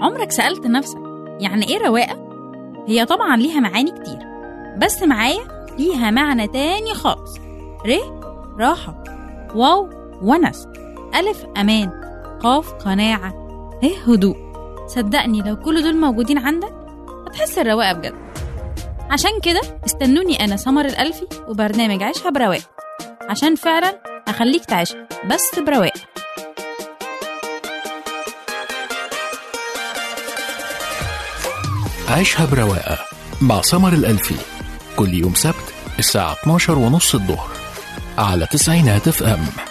عمرك سألت نفسك يعني إيه رواقة؟ هي طبعا ليها معاني كتير بس معايا ليها معنى تاني خالص ر راحة واو ونس ألف أمان قاف قناعة ه هدوء صدقني لو كل دول موجودين عندك هتحس الرواقة بجد عشان كده استنوني أنا سمر الألفي وبرنامج عيشها برواقة عشان فعلا أخليك تعيشها بس برواقة عيشها برواقة مع سمر الألفي كل يوم سبت الساعة 12 ونص الظهر على تسعينات اف ام